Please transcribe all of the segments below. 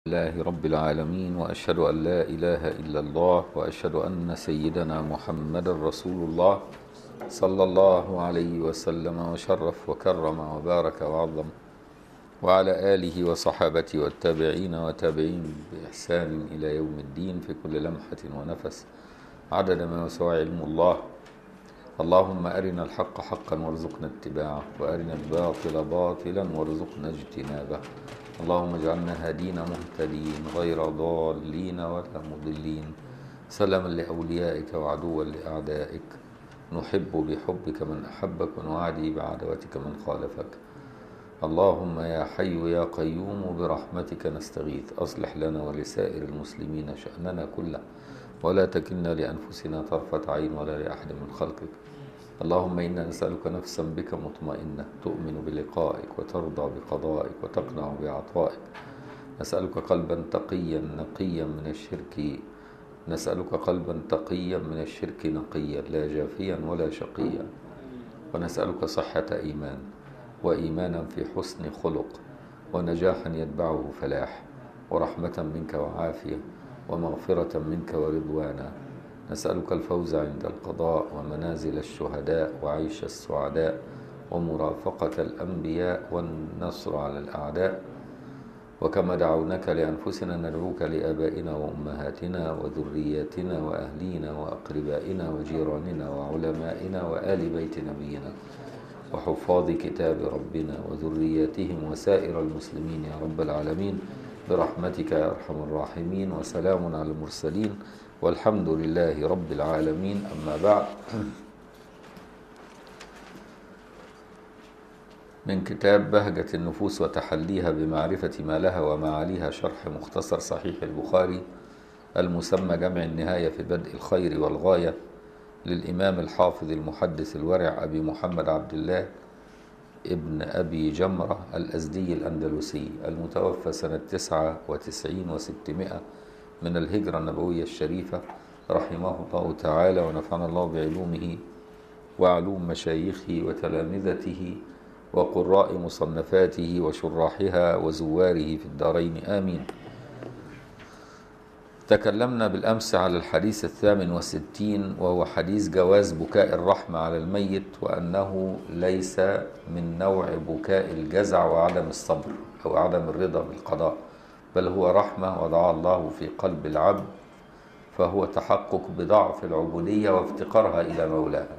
الله رب العالمين واشهد ان لا اله الا الله واشهد ان سيدنا محمد رسول الله صلى الله عليه وسلم وشرف وكرم وبارك وعظم وعلى اله وصحابته والتابعين وتابعين باحسان الى يوم الدين في كل لمحه ونفس عدد ما وسع علم الله اللهم ارنا الحق حقا وارزقنا اتباعه وارنا الباطل باطلا وارزقنا اجتنابه اللهم اجعلنا هادين مهتدين غير ضالين ولا مضلين سلما لاوليائك وعدوا لاعدائك نحب بحبك من احبك ونعادي بعداوتك من خالفك اللهم يا حي يا قيوم برحمتك نستغيث اصلح لنا ولسائر المسلمين شاننا كله ولا تكلنا لانفسنا طرفه عين ولا لاحد من خلقك اللهم انا نسالك نفسا بك مطمئنه تؤمن بلقائك وترضى بقضائك وتقنع بعطائك نسالك قلبا تقيا نقيا من الشرك نسالك قلبا تقيا من الشرك نقيا لا جافيا ولا شقيا ونسالك صحه ايمان وايمانا في حسن خلق ونجاحا يتبعه فلاح ورحمه منك وعافيه ومغفره منك ورضوانا نسألك الفوز عند القضاء ومنازل الشهداء وعيش السعداء ومرافقة الأنبياء والنصر على الأعداء وكما دعوناك لأنفسنا ندعوك لآبائنا وأمهاتنا وذرياتنا وأهلينا وأقربائنا وجيراننا وعلمائنا وآل بيت نبينا وحفاظ كتاب ربنا وذرياتهم وسائر المسلمين يا رب العالمين برحمتك يا أرحم الراحمين وسلام على المرسلين والحمد لله رب العالمين أما بعد من كتاب بهجة النفوس وتحليها بمعرفة ما لها ومعاليها شرح مختصر صحيح البخاري المسمى جمع النهاية في بدء الخير والغاية للإمام الحافظ المحدث الورع أبي محمد عبد الله ابن أبي جمرة الأزدي الأندلسي المتوفى سنة تسعة وتسعين وستمائة من الهجرة النبوية الشريفة رحمه الله تعالى ونفعنا الله بعلومه وعلوم مشايخه وتلامذته وقراء مصنفاته وشراحها وزواره في الدارين آمين تكلمنا بالأمس على الحديث الثامن والستين وهو حديث جواز بكاء الرحمة على الميت وأنه ليس من نوع بكاء الجزع وعدم الصبر أو عدم الرضا بالقضاء بل هو رحمة وضع الله في قلب العبد فهو تحقق بضعف العبودية وافتقارها إلى مولاها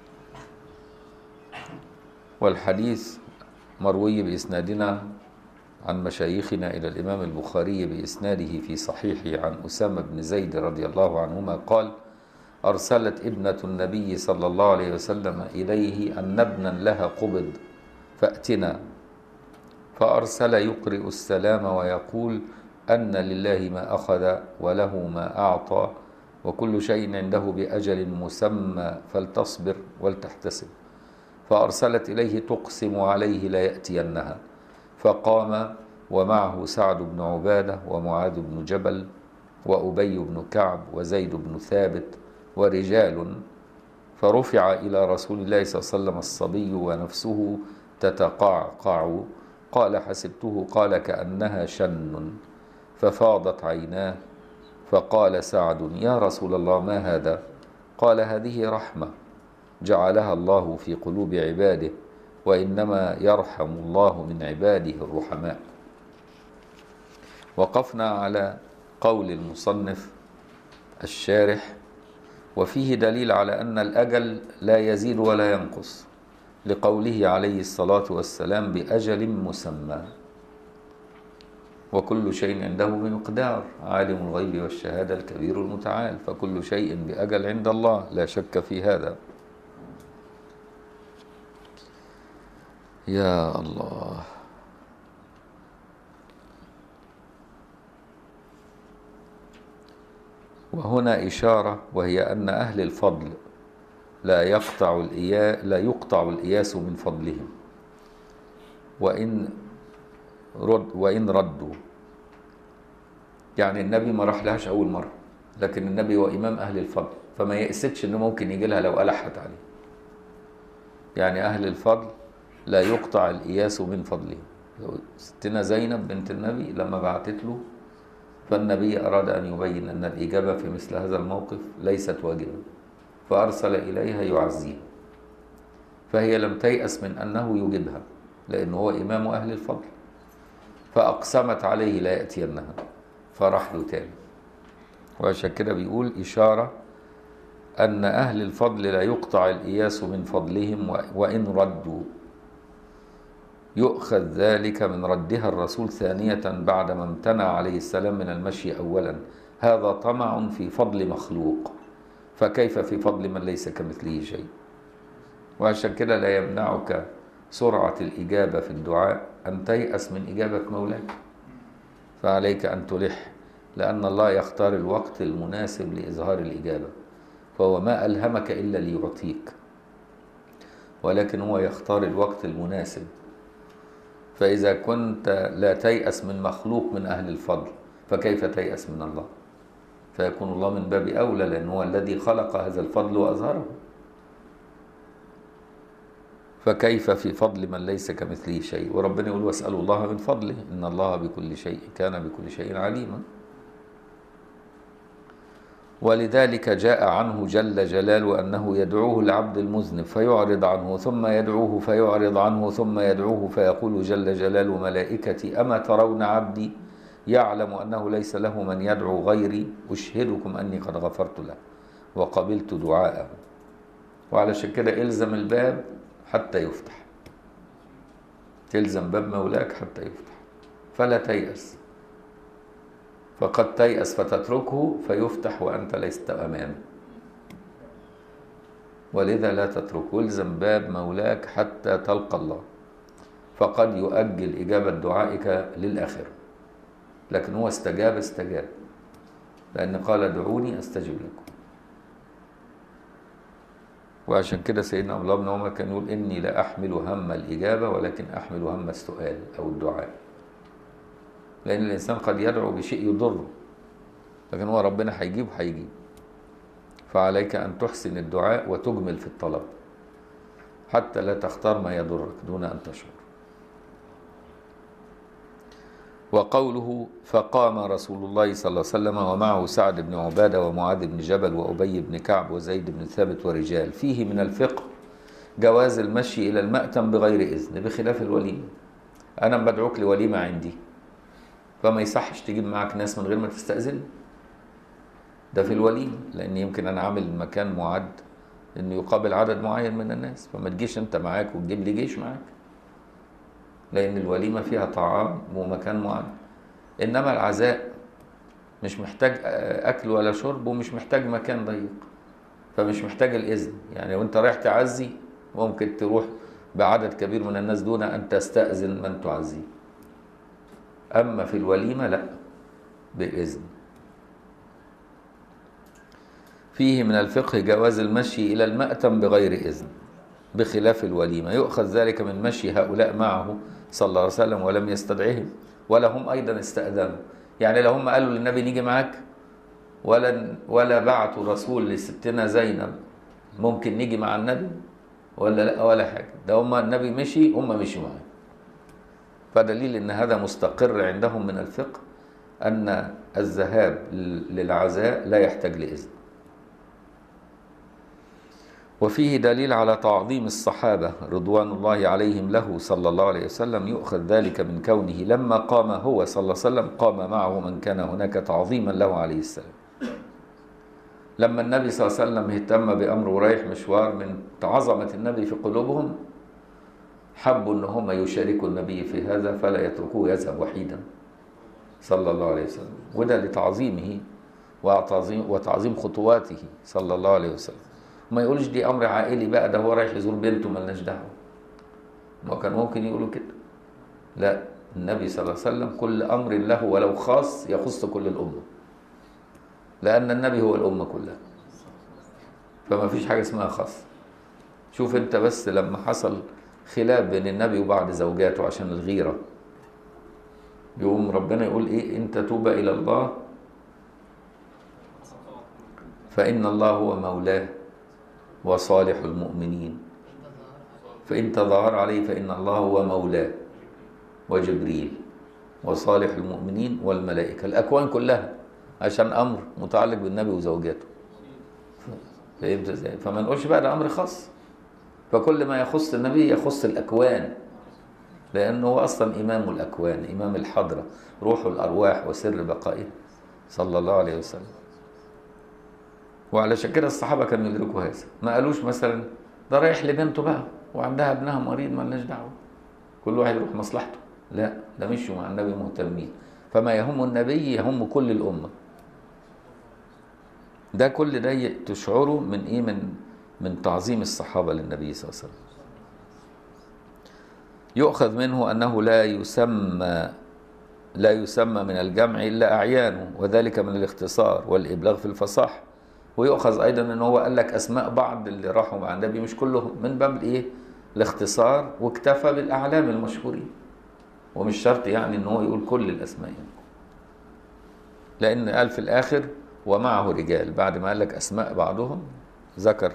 والحديث مروي بإسنادنا عن مشايخنا إلى الإمام البخاري بإسناده في صحيحه عن أسامة بن زيد رضي الله عنهما قال أرسلت ابنة النبي صلى الله عليه وسلم إليه أن ابنا لها قبض فأتنا فأرسل يقرئ السلام ويقول أن لله ما أخذ وله ما أعطى وكل شيء عنده بأجل مسمى فلتصبر ولتحتسب فأرسلت إليه تقسم عليه ليأتينها فقام ومعه سعد بن عبادة ومعاذ بن جبل وأبي بن كعب وزيد بن ثابت ورجال فرفع إلى رسول الله صلى الله عليه وسلم الصبي ونفسه تتقعقع قال حسبته قال كأنها شن ففاضت عيناه فقال سعد يا رسول الله ما هذا قال هذه رحمة جعلها الله في قلوب عباده وإنما يرحم الله من عباده الرحماء وقفنا على قول المصنف الشارح وفيه دليل على أن الأجل لا يزيد ولا ينقص لقوله عليه الصلاة والسلام بأجل مسمى وكل شيء عنده بمقدار عالم الغيب والشهادة الكبير المتعال فكل شيء بأجل عند الله لا شك في هذا يا الله وهنا إشارة وهي أن أهل الفضل لا يقطع الإياس لا يقطع الإياس من فضلهم وإن رد وإن ردوا يعني النبي ما راح لهاش أول مرة لكن النبي هو إمام أهل الفضل فما يأسدش إنه ممكن يجي لها لو ألحت عليه يعني أهل الفضل لا يقطع الإياس من فضله ستنا زينب بنت النبي لما بعتت له فالنبي أراد أن يبين أن الإجابة في مثل هذا الموقف ليست واجبة فأرسل إليها يعزيها فهي لم تيأس من أنه يجيبها لأنه هو إمام أهل الفضل فأقسمت عليه لا يأتينها فراح له تاني وعشان كده بيقول إشارة أن أهل الفضل لا يقطع الإياس من فضلهم وإن ردوا يؤخذ ذلك من ردها الرسول ثانية بعدما امتنع عليه السلام من المشي أولا هذا طمع في فضل مخلوق فكيف في فضل من ليس كمثله شيء وعشان كده لا يمنعك سرعة الإجابة في الدعاء أن تيأس من إجابة مولاك فعليك أن تلح لأن الله يختار الوقت المناسب لإظهار الإجابة فهو ما ألهمك إلا ليعطيك ولكن هو يختار الوقت المناسب فإذا كنت لا تيأس من مخلوق من أهل الفضل فكيف تيأس من الله فيكون الله من باب أولى لأنه هو الذي خلق هذا الفضل وأظهره فكيف في فضل من ليس كمثله شيء وربنا يقول واسألوا الله من فضله إن الله بكل شيء كان بكل شيء عليما ولذلك جاء عنه جل جلاله أنه يدعوه العبد المذنب فيعرض عنه ثم يدعوه فيعرض عنه ثم يدعوه فيقول جل جلاله ملائكتي أما ترون عبدي يعلم أنه ليس له من يدعو غيري أشهدكم أني قد غفرت له وقبلت دعاءه وعلى كده إلزم الباب حتى يفتح تلزم باب مولاك حتى يفتح فلا تيأس فقد تيأس فتتركه فيفتح وأنت لست أمامه ولذا لا تتركه الزم باب مولاك حتى تلقى الله فقد يؤجل إجابة دعائك للآخرة لكن هو استجاب استجاب لأن قال ادعوني أستجب لكم وعشان كده سيدنا عبد الله بن عمر كان يقول إني لا أحمل هم الإجابة ولكن أحمل هم السؤال أو الدعاء لأن الإنسان قد يدعو بشيء يضره لكن هو ربنا هيجيب هيجيب فعليك أن تحسن الدعاء وتجمل في الطلب حتى لا تختار ما يضرك دون أن تشعر وقوله فقام رسول الله صلى الله عليه وسلم ومعه سعد بن عبادة ومعاذ بن جبل وأبي بن كعب وزيد بن ثابت ورجال فيه من الفقه جواز المشي إلى المأتم بغير إذن بخلاف الوليمة أنا بدعوك لوليمة عندي فما يصحش تجيب معك ناس من غير ما تستأذن ده في الوليمة لأن يمكن أنا عامل مكان معد إنه يقابل عدد معين من الناس فما تجيش أنت معاك وتجيب لي جيش معاك لأن الوليمة فيها طعام ومكان معين إنما العزاء مش محتاج أكل ولا شرب ومش محتاج مكان ضيق فمش محتاج الإذن يعني لو أنت رايح تعزي ممكن تروح بعدد كبير من الناس دون أن تستأذن من تعزيه أما في الوليمة لا بإذن فيه من الفقه جواز المشي إلى المأتم بغير إذن بخلاف الوليمة يؤخذ ذلك من مشي هؤلاء معه صلى الله عليه وسلم ولم يستدعهم ولا هم أيضا استأذنوا يعني لو هم قالوا للنبي نيجي معاك ولا ولا بعتوا رسول لستنا زينب ممكن نيجي مع النبي ولا لا ولا حاجة ده هم النبي مشي هم مشوا معاه فدليل ان هذا مستقر عندهم من الفقه ان الذهاب للعزاء لا يحتاج لاذن وفيه دليل على تعظيم الصحابه رضوان الله عليهم له صلى الله عليه وسلم يؤخذ ذلك من كونه لما قام هو صلى الله عليه وسلم قام معه من كان هناك تعظيما له عليه السلام لما النبي صلى الله عليه وسلم اهتم بامر ورايح مشوار من عظمه النبي في قلوبهم حبوا ان هم يشاركوا النبي في هذا فلا يتركوه يذهب وحيدا صلى الله عليه وسلم وده لتعظيمه وتعظيم وتعظيم خطواته صلى الله عليه وسلم ما يقولش دي امر عائلي بقى ده هو رايح يزور بنته ملناش دعوه ما كان ممكن يقولوا كده لا النبي صلى الله عليه وسلم كل امر له ولو خاص يخص كل الامه لان النبي هو الامه كلها فما فيش حاجه اسمها خاص شوف انت بس لما حصل خلاف بين النبي وبعض زوجاته عشان الغيرة يقوم ربنا يقول ايه ان تتوب الى الله فان الله هو مولاه وصالح المؤمنين فان تظاهر عليه فان الله هو مولاه وجبريل وصالح المؤمنين والملائكة الأكوان كلها عشان أمر متعلق بالنبي وزوجاته فهمت ازاي؟ فما نقولش بقى ده أمر خاص فكل ما يخص النبي يخص الأكوان لأنه هو أصلا إمام الأكوان إمام الحضرة روح الأرواح وسر بقائه صلى الله عليه وسلم وعلشان كده الصحابة كانوا يدركوا هذا ما قالوش مثلا ده رايح لبنته بقى وعندها ابنها مريض مالناش دعوة كل واحد يروح مصلحته لا ده مشوا مع النبي مهتمين فما يهم النبي يهم كل الأمة ده كل ده تشعره من ايه من من تعظيم الصحابة للنبي صلى الله عليه وسلم يؤخذ منه أنه لا يسمى لا يسمى من الجمع إلا أعيانه وذلك من الاختصار والإبلاغ في الفصاحة ويؤخذ أيضا أنه هو قال لك أسماء بعض اللي راحوا مع النبي مش كلهم من باب الإيه الاختصار واكتفى بالأعلام المشهورين ومش شرط يعني أنه هو يقول كل الأسماء يعني. لأن قال في الآخر ومعه رجال بعد ما قال لك أسماء بعضهم ذكر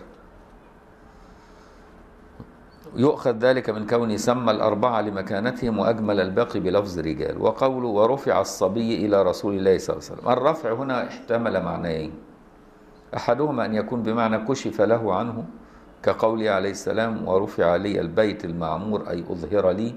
يؤخذ ذلك من كونه سمى الأربعة لمكانتهم وأجمل الباقي بلفظ رجال وقوله ورفع الصبي إلى رسول الله صلى الله عليه وسلم الرفع هنا احتمل معنيين أحدهما أن يكون بمعنى كشف له عنه كقوله عليه السلام ورفع لي البيت المعمور أي أظهر لي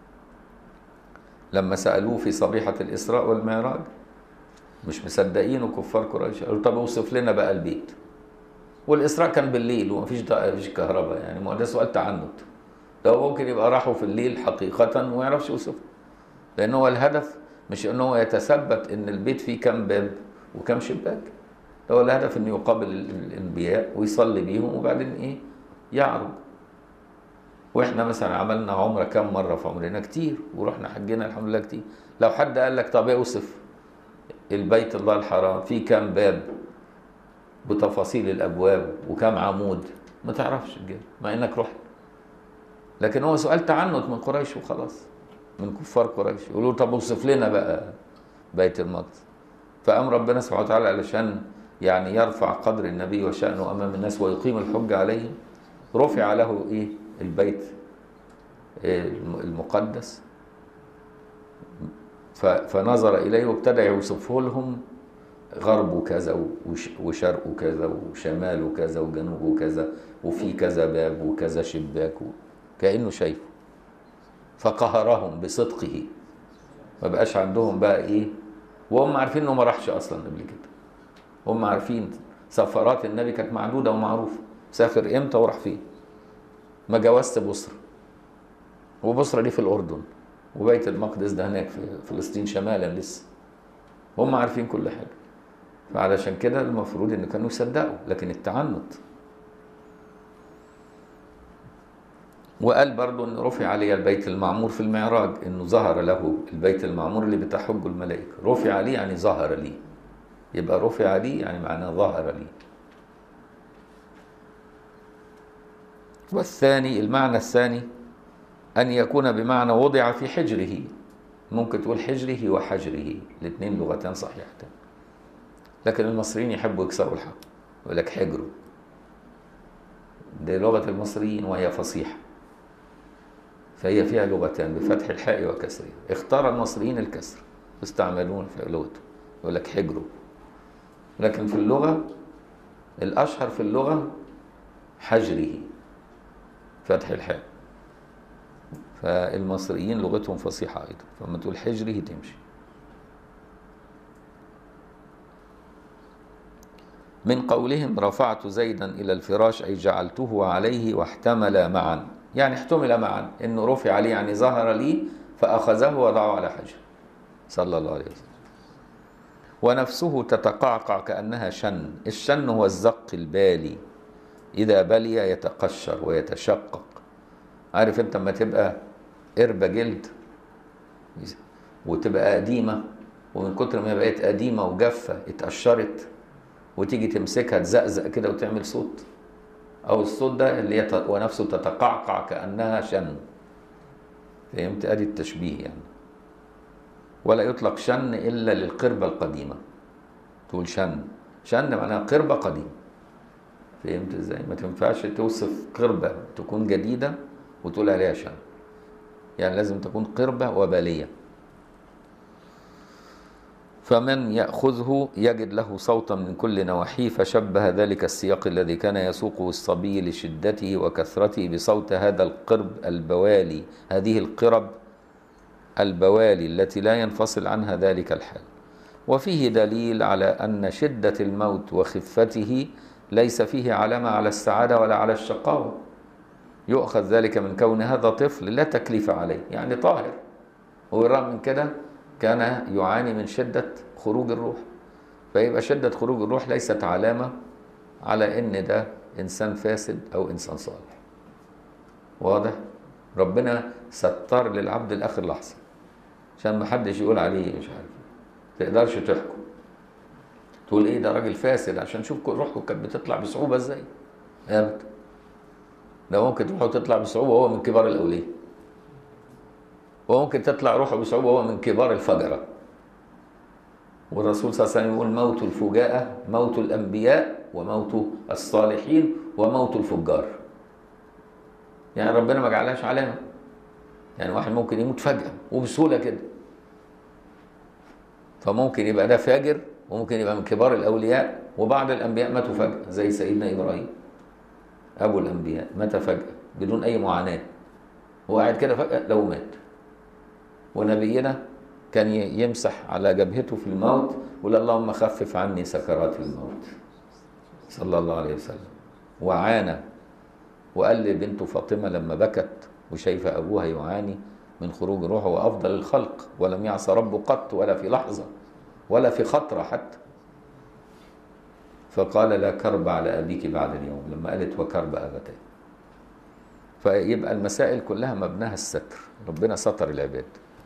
لما سألوه في صبيحة الإسراء والمعراج مش مصدقينه كفار قريش قالوا طب اوصف لنا بقى البيت والإسراء كان بالليل ومفيش مفيش كهرباء يعني ما ده سؤال تعنت ده ممكن يبقى راحوا في الليل حقيقة وما يعرفش يوصفه لأن هو الهدف مش إن هو يتثبت إن البيت فيه كام باب وكام شباك ده هو الهدف إنه يقابل الأنبياء ويصلي بيهم وبعدين إيه يعرض واحنا مثلا عملنا عمره كام مره في عمرنا كتير ورحنا حجينا الحمد لله كتير لو حد قال لك طب اوصف البيت الله الحرام فيه كام باب بتفاصيل الابواب وكم عمود ما تعرفش تجيب مع انك رحت لكن هو سؤال تعنت من قريش وخلاص من كفار قريش يقولوا طب اوصف لنا بقى بيت المقدس فقام ربنا سبحانه وتعالى علشان يعني يرفع قدر النبي وشأنه امام الناس ويقيم الحجه عليهم رفع له ايه البيت المقدس فنظر اليه وابتدى يوصفه لهم غربه كذا وشرقه كذا وشماله كذا وجنوبه كذا وفي كذا باب وكذا شباك كانه شايفه فقهرهم بصدقه ما بقاش عندهم بقى ايه وهم عارفين انه ما راحش اصلا قبل كده هم عارفين سفرات النبي كانت معدوده ومعروفه سافر امتى وراح فين ما جاوزت بصرة وبصرة دي في الأردن وبيت المقدس ده هناك في فلسطين شمالا لسه هم عارفين كل حاجة فعلشان كده المفروض ان كانوا يصدقوا لكن التعنت وقال برضو ان رفع علي البيت المعمور في المعراج انه ظهر له البيت المعمور اللي بتحج الملائكة رفع عليه يعني ظهر لي يبقى رفع عليه يعني معناه ظهر لي والثاني المعنى الثاني أن يكون بمعنى وضع في حجره ممكن تقول حجره وحجره الاثنين لغتان صحيحتان لكن المصريين يحبوا يكسروا الحق يقول لك حجره دي لغة المصريين وهي فصيحة فهي فيها لغتان بفتح الحاء وكسرها اختار المصريين الكسر يستعملون في لغته يقول لك حجره لكن في اللغة الأشهر في اللغة حجره فتح الحاء فالمصريين لغتهم فصيحة أيضا فلما تقول حجره تمشي من قولهم رفعت زيدا إلى الفراش أي جعلته عليه واحتمل معا يعني احتمل معا إنه رفع عليه يعني ظهر لي فأخذه وضعه على حجر صلى الله عليه وسلم ونفسه تتقعقع كأنها شن الشن هو الزق البالي إذا بلي يتقشر ويتشقق عارف أنت لما تبقى قربة جلد وتبقى قديمة ومن كتر ما بقت قديمة وجافة اتقشرت وتيجي تمسكها تزقزق كده وتعمل صوت أو الصوت ده اللي هي ونفسه تتقعقع كأنها شن فهمت أدي التشبيه يعني ولا يطلق شن إلا للقربة القديمة تقول شن شن معناها قربة قديمة فهمت ازاي؟ ما تنفعش توصف قربة تكون جديدة وتقول عليها شن. يعني لازم تكون قربة وبالية. فمن يأخذه يجد له صوتا من كل نواحيه فشبه ذلك السياق الذي كان يسوقه الصبي لشدته وكثرته بصوت هذا القرب البوالي هذه القرب البوالي التي لا ينفصل عنها ذلك الحال وفيه دليل على أن شدة الموت وخفته ليس فيه علامة على السعادة ولا على الشقاوة يؤخذ ذلك من كون هذا طفل لا تكليف عليه يعني طاهر وبالرغم من كده كان يعاني من شدة خروج الروح فيبقى شدة خروج الروح ليست علامة على ان ده انسان فاسد او انسان صالح واضح ربنا ستر للعبد لاخر لحظة عشان ما حدش يقول عليه مش عارف تقدرش تحكم تقول ايه ده راجل فاسد عشان شوف روحه كانت بتطلع بصعوبة ازاي ابدا ده ممكن روحه تطلع بصعوبة وهو من كبار الاولياء وممكن تطلع روحه بصعوبة وهو من كبار الفجرة والرسول صلى الله عليه وسلم يقول موت الفجاءة موت الأنبياء وموت الصالحين وموت الفجار يعني ربنا ما جعلهاش علامة يعني واحد ممكن يموت فجأة وبسهولة كده فممكن يبقى ده فاجر وممكن يبقى من كبار الأولياء وبعض الأنبياء ماتوا فجأة زي سيدنا إبراهيم أبو الأنبياء مات فجأة بدون أي معاناة هو قاعد كده فجأة لو مات ونبينا كان يمسح على جبهته في الموت ويقول اللهم خفف عني سكرات الموت صلى الله عليه وسلم وعانى وقال لبنته فاطمة لما بكت وشايفة أبوها يعاني من خروج روحه وأفضل الخلق ولم يعصى ربه قط ولا في لحظة ولا في خطرة حتى فقال لا كرب على أبيك بعد اليوم لما قالت وكرب أبتين فيبقى المسائل كلها مبناها الستر ربنا ستر العباد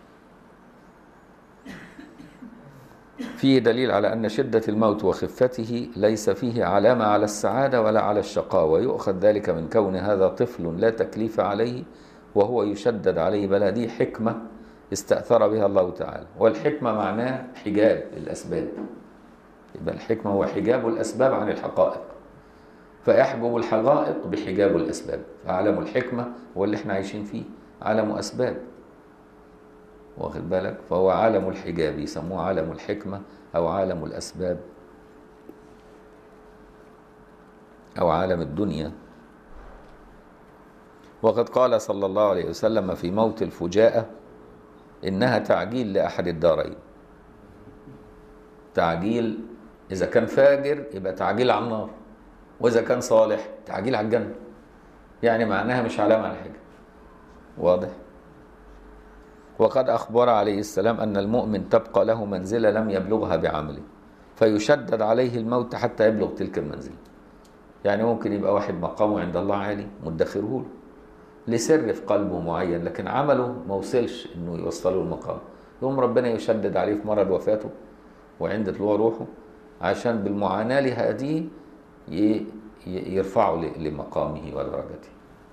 فيه دليل على أن شدة الموت وخفته ليس فيه علامة على السعادة ولا على الشقاوة يؤخذ ذلك من كون هذا طفل لا تكليف عليه وهو يشدد عليه بل هذه حكمة استأثر بها الله تعالى والحكمة معناه حجاب الأسباب يبقى الحكمة هو حجاب الأسباب عن الحقائق فيحجب الحقائق بحجاب الأسباب فعالم الحكمة هو اللي احنا عايشين فيه عالم أسباب واخد بالك فهو عالم الحجاب يسموه عالم الحكمة أو عالم الأسباب أو عالم الدنيا وقد قال صلى الله عليه وسلم في موت الفجاءة إنها تعجيل لأحد الدارين تعجيل إذا كان فاجر يبقى تعجيل على النار وإذا كان صالح تعجيل على الجنة يعني معناها مش علامة على حاجة واضح وقد أخبر عليه السلام أن المؤمن تبقى له منزلة لم يبلغها بعمله فيشدد عليه الموت حتى يبلغ تلك المنزلة يعني ممكن يبقى واحد مقامه عند الله عالي مدخره له لسر في قلبه معين لكن عمله ما وصلش انه يوصله المقام يقوم ربنا يشدد عليه في مرض وفاته وعند طلوع روحه عشان بالمعاناة لهذه يرفعه لمقامه ودرجته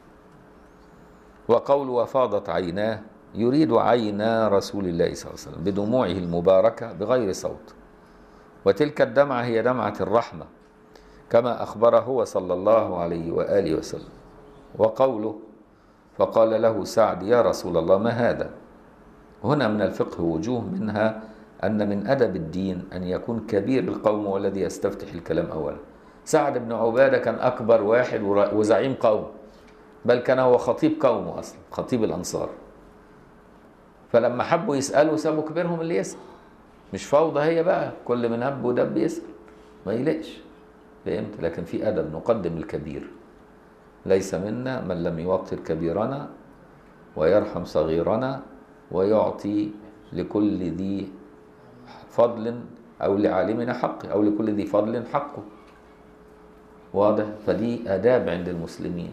وقول وفاضت عيناه يريد عينا رسول الله صلى الله عليه وسلم بدموعه المباركة بغير صوت وتلك الدمعة هي دمعة الرحمة كما أخبر هو صلى الله عليه وآله وسلم وقوله فقال له سعد يا رسول الله ما هذا هنا من الفقه وجوه منها أن من أدب الدين أن يكون كبير القوم هو الذي يستفتح الكلام أولا سعد بن عبادة كان أكبر واحد وزعيم قوم بل كان هو خطيب قومه أصلا خطيب الأنصار فلما حبوا يسألوا سابوا كبيرهم اللي يسأل مش فوضى هي بقى كل من هب ودب يسأل ما يلقش فهمت لكن في أدب نقدم الكبير ليس منا من لم يوقر كبيرنا ويرحم صغيرنا ويعطي لكل ذي فضل أو لعالمنا حق أو لكل ذي فضل حقه واضح فدي آداب عند المسلمين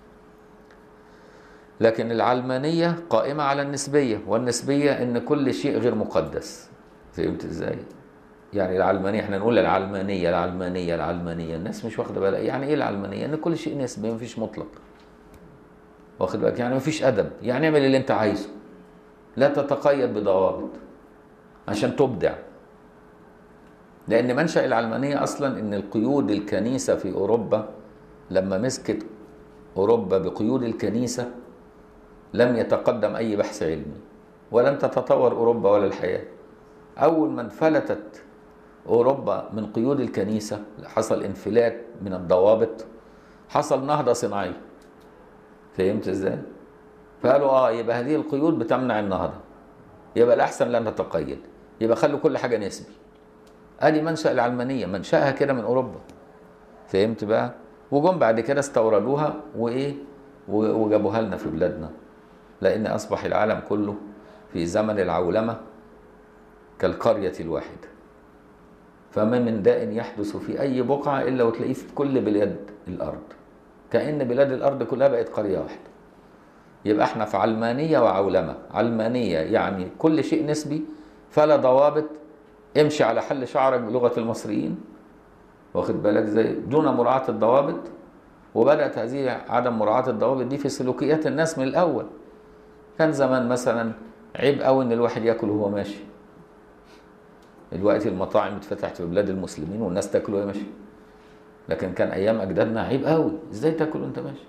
لكن العلمانية قائمة على النسبية والنسبية إن كل شيء غير مقدس فهمت إزاي؟ يعني العلمانية احنا نقول العلمانية العلمانية العلمانية الناس مش واخدة بالها يعني إيه العلمانية؟ إن كل شيء نسبي مفيش مطلق واخد بالك يعني مفيش أدب يعني اعمل اللي أنت عايزه لا تتقيد بضوابط عشان تبدع لأن منشأ العلمانية أصلا إن القيود الكنيسة في أوروبا لما مسكت أوروبا بقيود الكنيسة لم يتقدم أي بحث علمي ولن تتطور أوروبا ولا الحياة أول ما انفلتت أوروبا من قيود الكنيسة حصل انفلات من الضوابط حصل نهضة صناعية فهمت ازاي؟ فقالوا اه يبقى هذه القيود بتمنع النهضة يبقى الأحسن لا نتقيد يبقى خلوا كل حاجة نسبي ادي منشأ العلمانية منشأها كده من أوروبا فهمت بقى؟ وجم بعد كده استوردوها وإيه؟ وجابوها لنا في بلادنا لأن أصبح العالم كله في زمن العولمة كالقرية الواحدة فما من داء يحدث في أي بقعة إلا وتلاقيه في كل بلاد الأرض كأن بلاد الأرض كلها بقت قرية واحدة يبقى احنا في علمانية وعولمة علمانية يعني كل شيء نسبي فلا ضوابط امشي على حل شعرك بلغة المصريين واخد بالك زي دون مراعاة الضوابط وبدأت هذه عدم مراعاة الضوابط دي في سلوكيات الناس من الأول كان زمان مثلا عيب قوي ان الواحد ياكل وهو ماشي دلوقتي المطاعم اتفتحت في بلاد المسلمين والناس تاكل وهي ماشيه لكن كان ايام اجدادنا عيب قوي ازاي تاكل وانت ماشي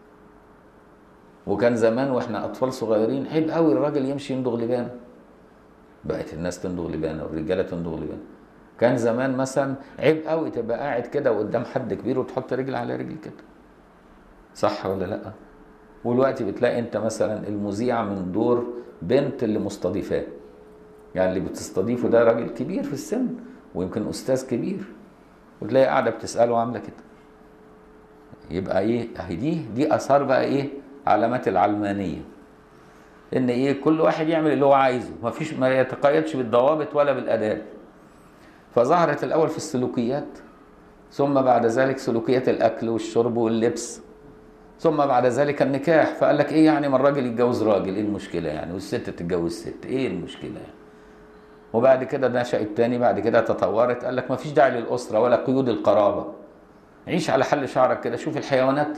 وكان زمان واحنا اطفال صغيرين عيب قوي الراجل يمشي يندغ لبان بقت الناس تندغ لبان والرجاله تندغ لبان كان زمان مثلا عيب قوي تبقى قاعد كده وقدام حد كبير وتحط رجل على رجل كده صح ولا لا والوقت بتلاقي انت مثلا المذيعه من دور بنت اللي مستضيفاه يعني اللي بتستضيفه ده راجل كبير في السن ويمكن استاذ كبير وتلاقي قاعده بتساله عامله كده يبقى ايه اهي دي دي اثار بقى ايه علامات العلمانيه ان ايه كل واحد يعمل اللي هو عايزه ما فيش ما يتقيدش بالضوابط ولا بالاداب فظهرت الاول في السلوكيات ثم بعد ذلك سلوكيات الاكل والشرب واللبس ثم بعد ذلك النكاح فقال لك ايه يعني ما الراجل يتجوز راجل ايه المشكله يعني والست تتجوز ست ايه المشكله يعني وبعد كده نشأ التاني بعد كده تطورت قال لك ما فيش داعي للأسرة ولا قيود القرابة عيش على حل شعرك كده شوف الحيوانات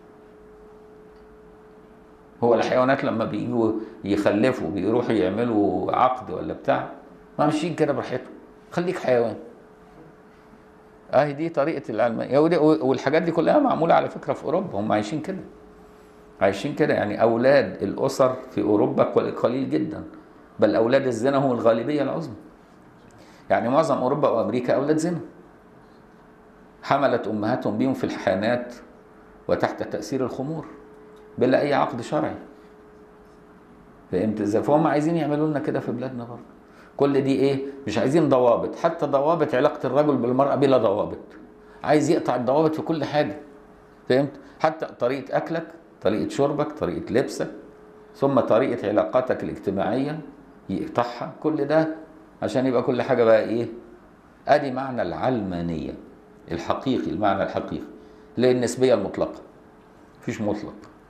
هو الحيوانات لما بيجوا يخلفوا بيروحوا يعملوا عقد ولا بتاع ماشيين كده براحتهم خليك حيوان اهي دي طريقه العلمانيه والحاجات دي كلها معموله على فكره في اوروبا هم عايشين كده عايشين كده يعني اولاد الاسر في اوروبا قليل جدا بل اولاد الزنا هم الغالبيه العظمى يعني معظم اوروبا وامريكا اولاد زنا حملت امهاتهم بهم في الحانات وتحت تاثير الخمور بلا اي عقد شرعي فهمت ازاي فهم عايزين يعملوا لنا كده في بلادنا برضه كل دي ايه مش عايزين ضوابط حتى ضوابط علاقه الرجل بالمراه بلا ضوابط عايز يقطع الضوابط في كل حاجه فهمت حتى طريقه اكلك طريقه شربك طريقه لبسك ثم طريقه علاقاتك الاجتماعيه يقطعها كل ده عشان يبقى كل حاجه بقى ايه ادي معنى العلمانيه الحقيقي المعنى الحقيقي اللي هي النسبيه المطلقه مفيش مطلق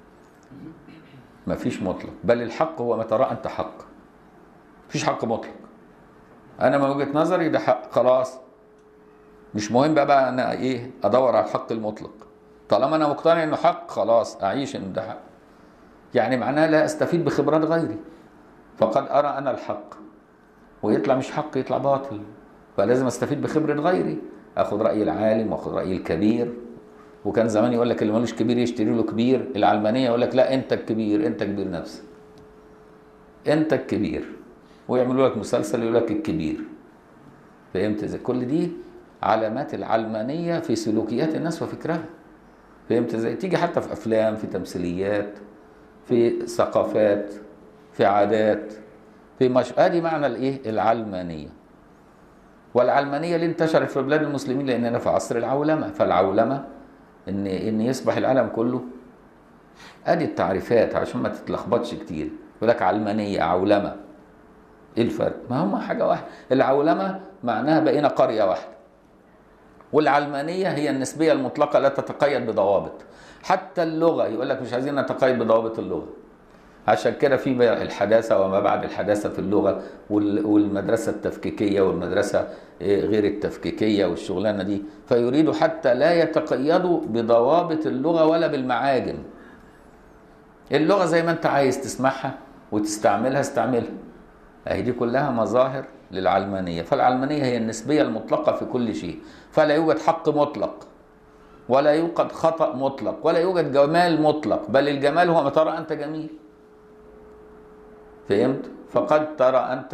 مفيش مطلق بل الحق هو ما ترى انت حق مفيش حق مطلق انا من وجهه نظري ده حق خلاص مش مهم بقى, بقى انا ايه ادور على الحق المطلق طالما انا مقتنع انه حق خلاص اعيش ان ده حق يعني معناه لا استفيد بخبرات غيري فقد ارى انا الحق ويطلع مش حق يطلع باطل فلازم استفيد بخبره غيري اخذ راي العالم واخذ راي الكبير وكان زمان يقول لك اللي ملوش كبير يشتري له كبير العلمانيه يقول لك لا انت الكبير انت كبير نفسك انت الكبير ويعملوا لك مسلسل يقول لك الكبير فهمت ازاي كل دي علامات العلمانيه في سلوكيات الناس وفكرها فهمت ازاي تيجي حتى في افلام في تمثيليات في ثقافات في عادات في مش ادي معنى الايه العلمانيه والعلمانيه اللي انتشرت في بلاد المسلمين لاننا في عصر العولمه فالعولمه ان ان يصبح العالم كله ادي التعريفات عشان ما تتلخبطش كتير يقول لك علمانيه عولمه ايه الفرق ما هم حاجه واحده العولمه معناها بقينا قريه واحده والعلمانيه هي النسبيه المطلقه لا تتقيد بضوابط حتى اللغه يقول لك مش عايزين نتقيد بضوابط اللغه عشان كده في الحداثه وما بعد الحداثه في اللغه والمدرسه التفكيكيه والمدرسه غير التفكيكيه والشغلانه دي فيريدوا حتى لا يتقيدوا بضوابط اللغه ولا بالمعاجم اللغه زي ما انت عايز تسمعها وتستعملها استعملها اهي دي كلها مظاهر للعلمانيه فالعلمانيه هي النسبيه المطلقه في كل شيء فلا يوجد حق مطلق ولا يوجد خطا مطلق ولا يوجد جمال مطلق بل الجمال هو ما ترى انت جميل فهمت فقد ترى انت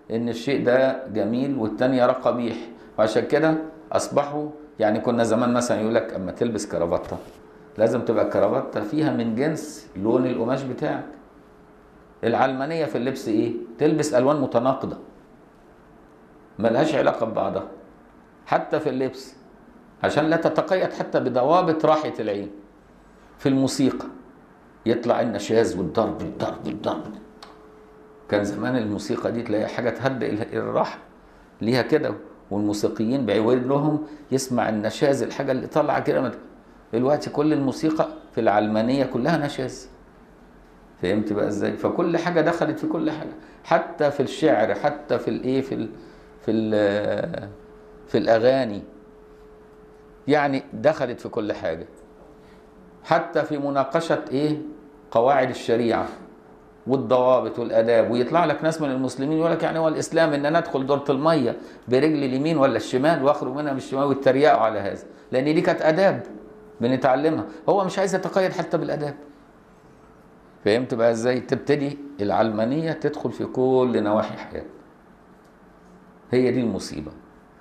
ان الشيء ده جميل والتاني يراه قبيح وعشان كده اصبحوا يعني كنا زمان مثلا يقول لك اما تلبس كرافته لازم تبقى الكرافته فيها من جنس لون القماش بتاعك العلمانيه في اللبس ايه تلبس الوان متناقضه ملهاش علاقه ببعضها حتى في اللبس عشان لا تتقيد حتى بضوابط راحه العين في الموسيقى يطلع النشاز والضرب الضرب الضرب كان زمان الموسيقى دي تلاقي حاجه تهدئ الراحه ليها كده والموسيقيين بيعود لهم يسمع النشاز الحاجه اللي طالعه كده دلوقتي كل الموسيقى في العلمانيه كلها نشاز فهمت بقى ازاي فكل حاجه دخلت في كل حاجه حتى في الشعر حتى في الايه في ال في ال في الاغاني يعني دخلت في كل حاجه حتى في مناقشه ايه قواعد الشريعه والضوابط والاداب ويطلع لك ناس من المسلمين يقول لك يعني هو الاسلام ان انا ادخل دوره الميه برجل اليمين ولا الشمال واخرج منها بالشمال ويتريقوا على هذا لان دي كانت اداب بنتعلمها هو مش عايز يتقيد حتى بالاداب فهمت بقى ازاي تبتدي العلمانيه تدخل في كل نواحي حياتنا هي دي المصيبه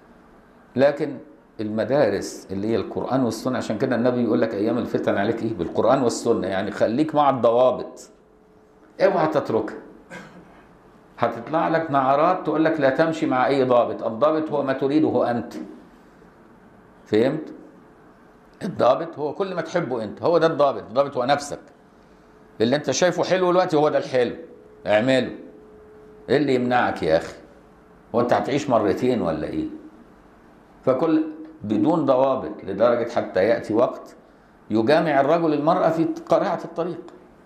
لكن المدارس اللي هي القران والسنه عشان كده النبي يقول لك ايام الفتن عليك ايه بالقران والسنه يعني خليك مع الضوابط اوعى تتركها هتطلع لك نعرات تقول لك لا تمشي مع اي ضابط الضابط هو ما تريده انت فهمت الضابط هو كل ما تحبه انت هو ده الضابط الضابط هو نفسك اللي انت شايفه حلو دلوقتي هو ده الحلو اعمله ايه اللي يمنعك يا اخي هو انت هتعيش مرتين ولا ايه فكل بدون ضوابط لدرجة حتى يأتي وقت يجامع الرجل المرأة في قارعة الطريق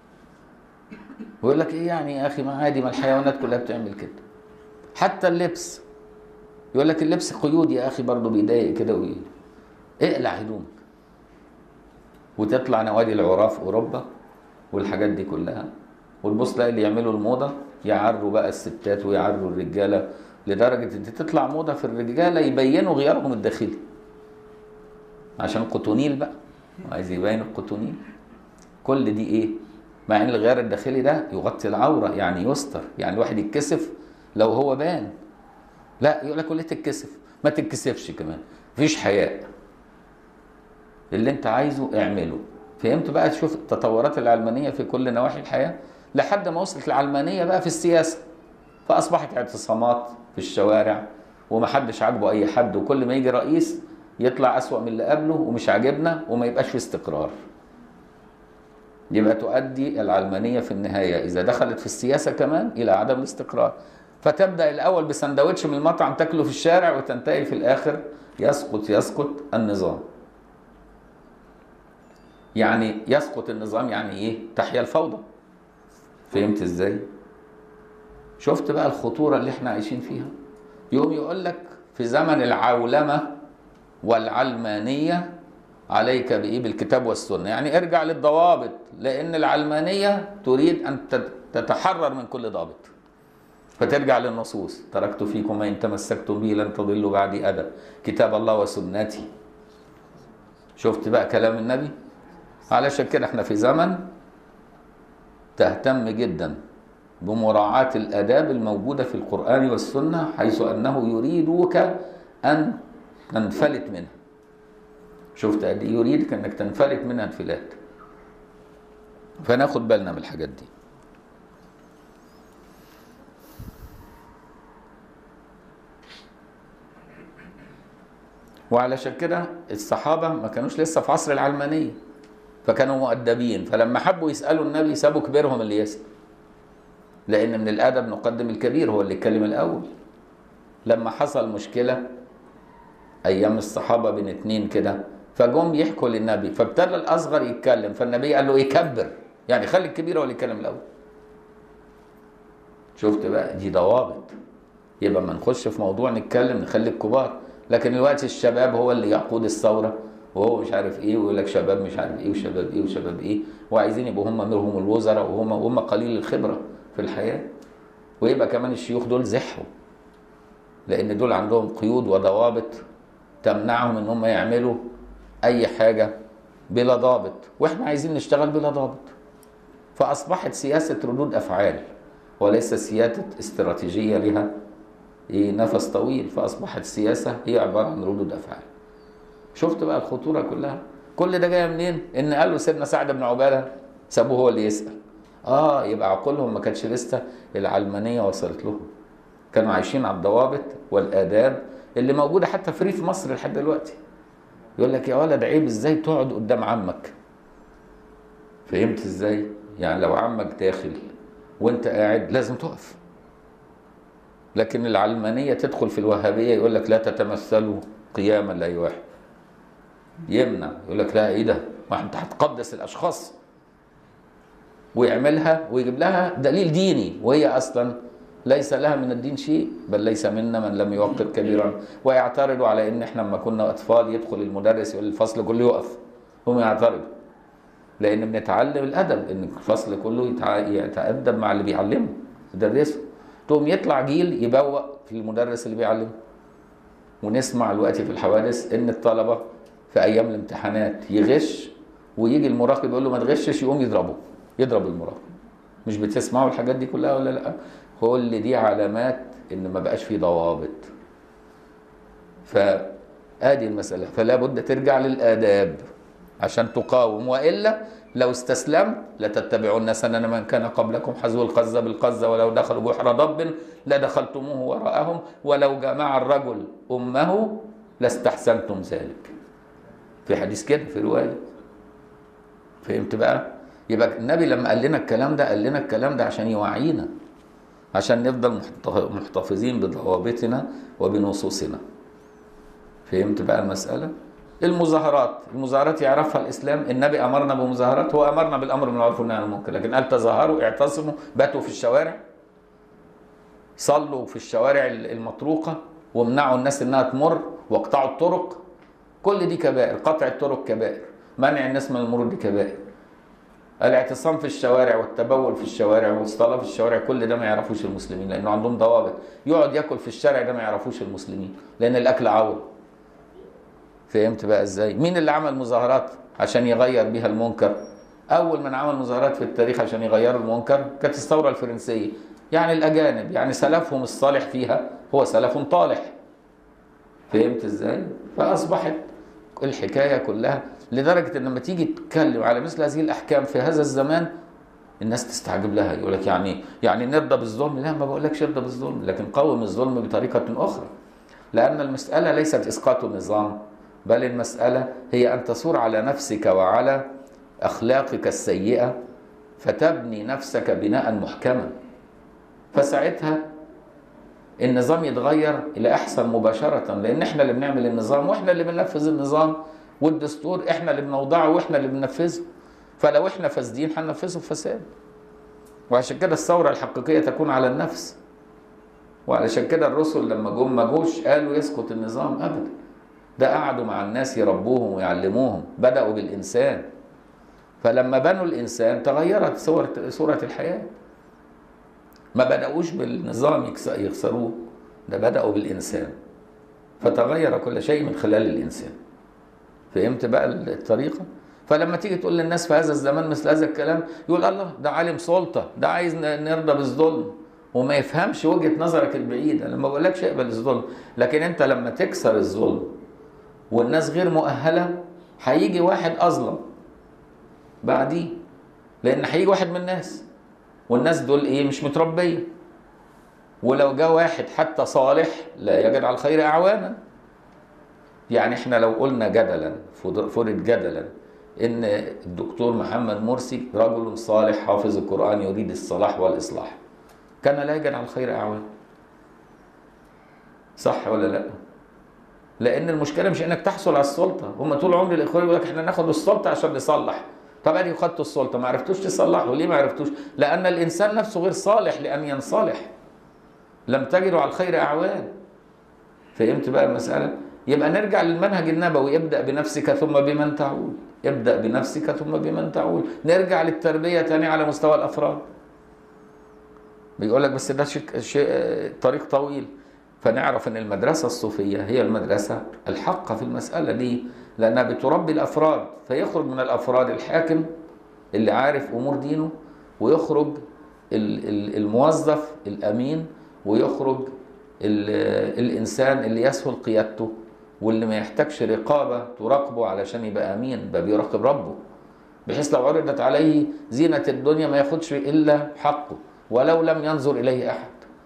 ويقول لك ايه يعني يا اخي ما عادي ما الحيوانات كلها بتعمل كده حتى اللبس يقول لك اللبس قيود يا اخي برضه بيضايق كده وايه اقلع هدومك وتطلع نوادي العراة في اوروبا والحاجات دي كلها وتبص تلاقي اللي يعملوا الموضه يعروا بقى الستات ويعروا الرجاله لدرجه ان تطلع موضه في الرجاله يبينوا غيارهم الداخلي عشان قطونيل بقى عايز يبين القطونيل كل دي ايه مع ان الغيار الداخلي ده يغطي العوره يعني يستر يعني الواحد يتكسف لو هو بان لا يقول لك ليه تتكسف ما تتكسفش كمان مفيش حياء اللي انت عايزه اعمله فهمت بقى تشوف التطورات العلمانيه في كل نواحي الحياه لحد ما وصلت العلمانيه بقى في السياسه فاصبحت اعتصامات في الشوارع ومحدش عاجبه اي حد وكل ما يجي رئيس يطلع اسوأ من اللي قبله ومش عاجبنا وما يبقاش في استقرار يبقى تؤدي العلمانية في النهاية إذا دخلت في السياسة كمان إلى عدم الاستقرار فتبدأ الأول بسندوتش من المطعم تاكله في الشارع وتنتهي في الآخر يسقط يسقط النظام يعني يسقط النظام يعني إيه تحيا الفوضى فهمت إزاي شفت بقى الخطورة اللي احنا عايشين فيها يوم يقول لك في زمن العولمة والعلمانية عليك بايه بالكتاب والسنه يعني ارجع للضوابط لان العلمانيه تريد ان تتحرر من كل ضابط فترجع للنصوص تركت فيكم ما ان تمسكتم به لن تضلوا بعدي ابدا كتاب الله وسنتي شفت بقى كلام النبي علشان كده احنا في زمن تهتم جدا بمراعاة الآداب الموجودة في القرآن والسنة حيث أنه يريدك أن تنفلت منها شفت قد ايه يريدك انك تنفلت منها انفلات فناخد بالنا من الحاجات دي وعلشان كده الصحابه ما كانوش لسه في عصر العلمانيه فكانوا مؤدبين فلما حبوا يسالوا النبي سابوا كبيرهم اللي يسال لان من الادب نقدم الكبير هو اللي يتكلم الاول لما حصل مشكله ايام الصحابه بين اتنين كده فجم يحكوا للنبي فابتدى الاصغر يتكلم فالنبي قال له يكبر يعني خلي الكبير هو اللي يتكلم الاول شفت بقى دي ضوابط يبقى ما نخش في موضوع نتكلم نخلي الكبار لكن دلوقتي الشباب هو اللي يقود الثوره وهو مش عارف ايه ويقول لك شباب مش عارف ايه وشباب ايه وشباب ايه وعايزين يبقوا هم منهم الوزراء وهم وهم قليل الخبره في الحياه ويبقى كمان الشيوخ دول زحوا لان دول عندهم قيود وضوابط تمنعهم ان هم يعملوا اي حاجه بلا ضابط واحنا عايزين نشتغل بلا ضابط فاصبحت سياسه ردود افعال وليس سياسه استراتيجيه لها ايه نفس طويل فاصبحت السياسه هي عباره عن ردود افعال شفت بقى الخطوره كلها كل ده جاي منين ان قالوا سيدنا سعد بن عباده سابوه هو اللي يسال اه يبقى عقولهم ما كانتش لسه العلمانيه وصلت لهم كانوا عايشين على الضوابط والاداب اللي موجوده حتى في ريف مصر لحد دلوقتي يقول لك يا ولد عيب ازاي تقعد قدام عمك فهمت ازاي يعني لو عمك داخل وانت قاعد لازم تقف لكن العلمانيه تدخل في الوهابيه يقول لك لا تتمثلوا قياما لاي واحد يمنع يقول لك لا ايه ده ما انت هتقدس الاشخاص ويعملها ويجيب لها دليل ديني وهي اصلا ليس لها من الدين شيء بل ليس منا من لم يوقر كبيرا ويعترضوا على ان احنا لما كنا اطفال يدخل المدرس يقول الفصل كله يقف هم يعترضوا لان بنتعلم الادب ان الفصل كله يتع- يتادب مع اللي بيعلمه يدرسه تقوم يطلع جيل يبوق في المدرس اللي بيعلمه ونسمع دلوقتي في الحوادث ان الطلبه في ايام الامتحانات يغش ويجي المراقب يقول له ما تغشش يقوم يضربه يضرب المراقب مش بتسمعوا الحاجات دي كلها ولا لا كل دي علامات ان ما بقاش في ضوابط فادي المساله فلا بد ترجع للاداب عشان تقاوم والا لو استسلمت لتتبعون سنن من كان قبلكم حذو القذة بالقذة ولو دخلوا بحر ضب لدخلتموه وراءهم ولو جمع الرجل امه لاستحسنتم ذلك في حديث كده في روايه فهمت بقى يبقى النبي لما قال لنا الكلام ده قال لنا الكلام ده عشان يوعينا عشان نفضل محت- محتفظين بضوابطنا وبنصوصنا فهمت بقى المسألة المظاهرات المظاهرات يعرفها الإسلام النبي أمرنا بمظاهرات هو أمرنا بالأمر بالمعروف والنهي عن المنكر لكن قال تظاهروا اعتصموا باتوا في الشوارع صلوا في الشوارع المطروقة وامنعوا الناس انها تمر واقطعوا الطرق كل دي كبائر قطع الطرق كبائر منع الناس من المرور دي كبائر الاعتصام في الشوارع والتبول في الشوارع والصلاه في الشوارع كل ده ما يعرفوش المسلمين لانه عندهم ضوابط يقعد ياكل في الشارع ده ما يعرفوش المسلمين لان الاكل عور فهمت بقى ازاي مين اللي عمل مظاهرات عشان يغير بيها المنكر اول من عمل مظاهرات في التاريخ عشان يغيروا المنكر كانت الثوره الفرنسيه يعني الاجانب يعني سلفهم الصالح فيها هو سلف طالح فهمت ازاي فاصبحت الحكايه كلها لدرجه ان لما تيجي تتكلم على مثل هذه الاحكام في هذا الزمان الناس تستعجب لها يقول لك يعني يعني نرضى بالظلم لا ما بقولكش ارضى بالظلم لكن قوم الظلم بطريقه اخرى لان المساله ليست اسقاط النظام بل المساله هي ان تصور على نفسك وعلى اخلاقك السيئه فتبني نفسك بناء محكما فساعتها النظام يتغير الى احسن مباشره لان احنا اللي بنعمل النظام واحنا اللي بننفذ النظام والدستور احنا اللي بنوضعه واحنا اللي بننفذه فلو احنا فاسدين هننفذه فساد وعشان كده الثوره الحقيقيه تكون على النفس وعلشان كده الرسل لما جم ما جوش قالوا يسقط النظام ابدا ده قعدوا مع الناس يربوهم ويعلموهم بداوا بالانسان فلما بنوا الانسان تغيرت صورة صوره الحياه ما بداوش بالنظام يكس- يخسروه ده بداوا بالانسان فتغير كل شيء من خلال الانسان فهمت بقى الطريقه فلما تيجي تقول للناس في هذا الزمان مثل هذا الكلام يقول الله ده عالم سلطه ده عايز ن- نرضى بالظلم وما يفهمش وجهه نظرك البعيده لما بقولكش اقبل الظلم لكن انت لما تكسر الظلم والناس غير مؤهله هيجي واحد اظلم بعديه لان هيجي واحد من الناس والناس دول ايه مش متربيه ولو جاء واحد حتى صالح لا يجد على الخير اعوانا يعني احنا لو قلنا جدلا فض- فرض جدلا ان الدكتور محمد مرسي رجل صالح حافظ القران يريد الصلاح والاصلاح كان لا يجد على الخير اعوانا صح ولا لا لان المشكله مش انك تحصل على السلطه هم طول عمر الاخوان يقول لك احنا ناخد السلطه عشان نصلح طب ادي خدتوا السلطه ما عرفتوش تصلحوا ليه ما عرفتوش لان الانسان نفسه غير صالح لان ينصلح لم تجدوا على الخير اعوان فهمت بقى المساله يبقى نرجع للمنهج النبوي ابدا بنفسك ثم بمن تعول ابدا بنفسك ثم بمن تعول نرجع للتربيه تاني على مستوى الافراد بيقول لك بس ده شيء شيء طريق طويل فنعرف ان المدرسه الصوفيه هي المدرسه الحقه في المساله دي لانها بتربي الافراد فيخرج من الافراد الحاكم اللي عارف امور دينه ويخرج ال- ال- الموظف الامين ويخرج ال- الانسان اللي يسهل قيادته واللي ما يحتاجش رقابه تراقبه علشان يبقى امين بقى بيراقب ربه بحيث لو عرضت عليه زينه الدنيا ما ياخدش الا حقه ولو لم ينظر اليه احد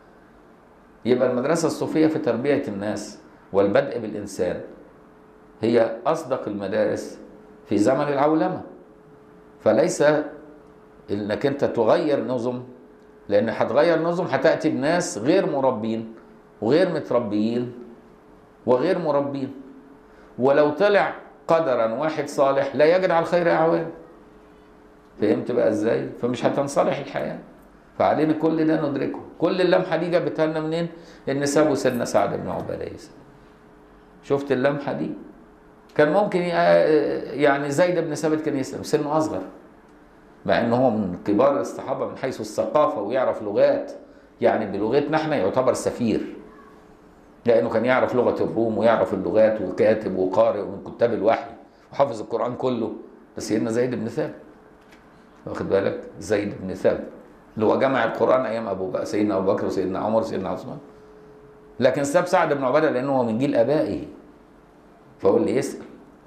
يبقى المدرسه الصوفيه في تربيه الناس والبدء بالانسان هي اصدق المدارس في زمن العولمه فليس انك انت تغير نظم لان هتغير نظم هتاتي بناس غير مربين وغير متربيين وغير مربين ولو طلع قدرا واحد صالح لا يجد على الخير اعوان فهمت بقى ازاي فمش هتنصلح الحياه فعلينا كل ده ندركه كل اللمحه دي جابتها لنا منين ان سابوا سيدنا سعد بن عباده يسأل. شفت اللمحه دي كان ممكن ي- يعني زيد بن ثابت كان يسلم سنه اصغر مع ان هو من كبار الصحابه من حيث الثقافه ويعرف لغات يعني بلغتنا احنا يعتبر سفير لانه كان يعرف لغه الروم ويعرف اللغات وكاتب وقارئ ومن كتاب الوحي وحافظ القران كله بس سيدنا زيد بن ثابت واخد بالك زيد بن ثابت اللي هو جمع القران ايام ابو بكر سيدنا ابو بكر وسيدنا عمر وسيدنا عثمان لكن ساب سعد بن عباده لانه هو من جيل ابائه فهو اللي يسال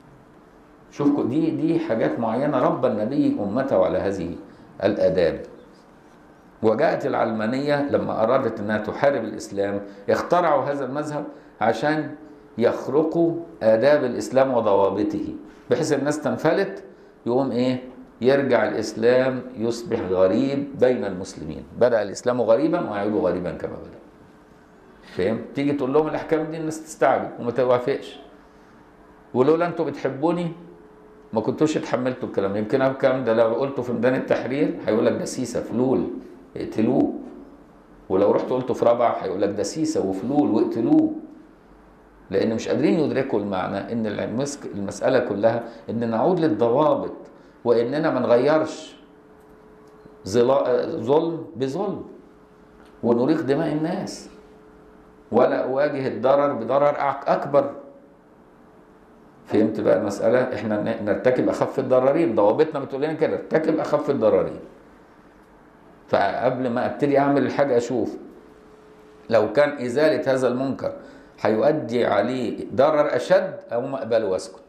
شوف دي دي حاجات معينه ربى النبي امته على هذه الاداب وجاءت العلمانيه لما ارادت انها تحارب الاسلام اخترعوا هذا المذهب عشان يخرقوا آداب الإسلام وضوابطه بحيث الناس تنفلت يقوم إيه يرجع الإسلام يصبح غريب بين المسلمين بدأ الإسلام غريبا ويعود غريبا كما بدأ فاهم تيجي تقول لهم الأحكام دي الناس تستعجب وما توافقش ولولا أنتوا بتحبوني ما كنتوش اتحملتوا الكلام يمكن أنا الكلام ده لو قلته في ميدان التحرير هيقول لك ده سيسه فلول اقتلوه ولو رحت قلته في رابعه هيقول لك ده سيسه وفلول واقتلوه لان مش قادرين يدركوا المعنى ان المسك المساله كلها ان نعود للضوابط واننا ما نغيرش ظلا- ظلم بظلم ونريق دماء الناس ولا اواجه الضرر بضرر أك- اكبر فهمت بقى المساله احنا ن- نرتكب اخف الضررين ضوابطنا بتقول لنا كده ارتكب اخف الضررين فقبل ما ابتدي اعمل الحاجه اشوف لو كان ازاله هذا المنكر هيؤدي عليه ضرر اشد او ما اقبله واسكت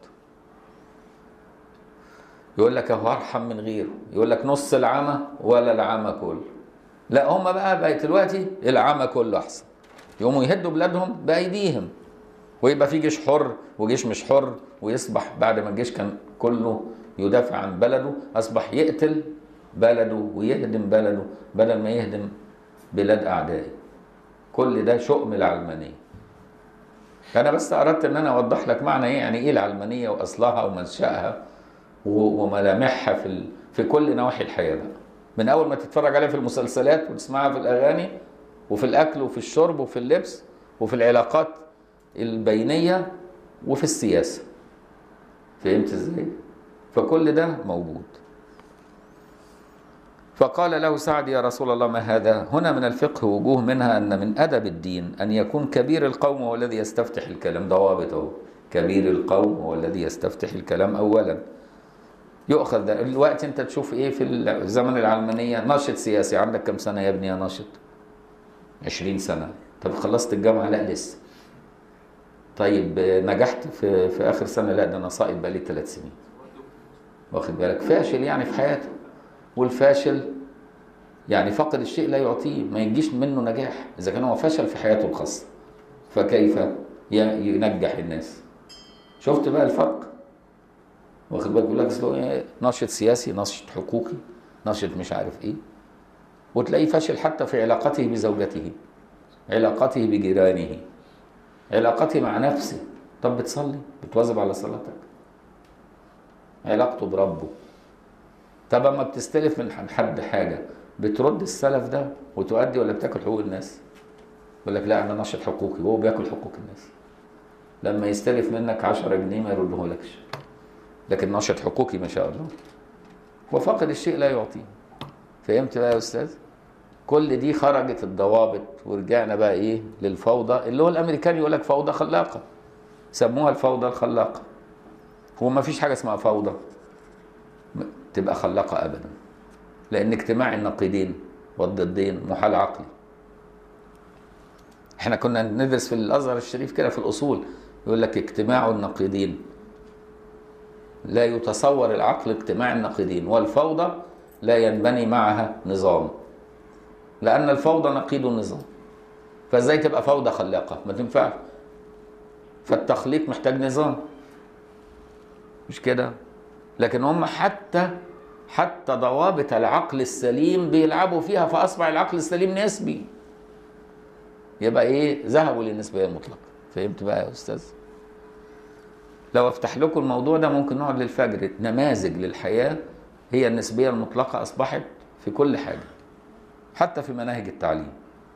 يقول لك اهو ارحم من غيره يقول لك نص العمى ولا العمى كله لا هم بقى بقى دلوقتي العمى كله احسن يقوموا يهدوا بلادهم بايديهم ويبقى في جيش حر وجيش مش حر ويصبح بعد ما الجيش كان كله يدافع عن بلده اصبح يقتل بلده ويهدم بلده بدل ما يهدم بلاد اعدائه كل ده شؤم العلمانيه انا بس اردت ان انا اوضح لك معنى ايه يعني ايه العلمانيه واصلها ومنشاها و- وملامحها في ال... في كل نواحي الحياه بقى من اول ما تتفرج عليها في المسلسلات وتسمعها في الاغاني وفي الاكل وفي الشرب وفي اللبس وفي العلاقات البينيه وفي السياسه فهمت ازاي فكل ده موجود فقال له سعد يا رسول الله ما هذا هنا من الفقه وجوه منها أن من أدب الدين أن يكون كبير القوم هو الذي يستفتح الكلام ضوابط اهو كبير القوم هو الذي يستفتح الكلام أولا يؤخذ ده الوقت أنت تشوف إيه في الزمن العلمانية ناشط سياسي عندك كم سنة يا ابني يا ناشط عشرين سنة طب خلصت الجامعة لا لسه طيب نجحت في في آخر سنة لا ده أنا ساقط بقالي ثلاث سنين واخد بالك فاشل يعني في حياته والفاشل يعني فقد الشيء لا يعطيه ما يجيش منه نجاح اذا كان هو فشل في حياته الخاصه فكيف ي- ينجح الناس شفت بقى الفرق واخد بالك يقول لك أصل هو إيه؟ ناشط سياسي ناشط حقوقي ناشط مش عارف ايه وتلاقيه فاشل حتى في علاقته بزوجته علاقته بجيرانه علاقته مع نفسه طب بتصلي بتواظب على صلاتك علاقته بربه طب اما بتستلف من حد حاجه بترد السلف ده وتؤدي ولا بتاكل حقوق الناس؟ يقول لك لا انا ناشط حقوقي وهو بياكل حقوق الناس. لما يستلف منك 10 جنيه ما يردهولكش. لكن ناشط حقوقي ما شاء الله. وفقد الشيء لا يعطيه. فهمت بقى يا استاذ؟ كل دي خرجت الضوابط ورجعنا بقى ايه للفوضى اللي هو الامريكان يقول لك فوضى خلاقه. سموها الفوضى الخلاقه. هو ما فيش حاجه اسمها فوضى. تبقى خلاقة أبدا لأن اجتماع النقيضين والضدين محال عقلي احنا كنا ندرس في الازهر الشريف كده في الاصول يقول لك اجتماع النقيضين لا يتصور العقل اجتماع النقيضين والفوضى لا ينبني معها نظام لان الفوضى نقيض النظام فازاي تبقى فوضى خلاقه ما تنفعش فالتخليق محتاج نظام مش كده لكن هم حتى حتى ضوابط العقل السليم بيلعبوا فيها فاصبح العقل السليم نسبي يبقى ايه ذهبوا للنسبيه المطلقه فهمت بقى يا استاذ لو افتح لكم الموضوع ده ممكن نقعد للفجر نماذج للحياه هي النسبيه المطلقه اصبحت في كل حاجه حتى في مناهج التعليم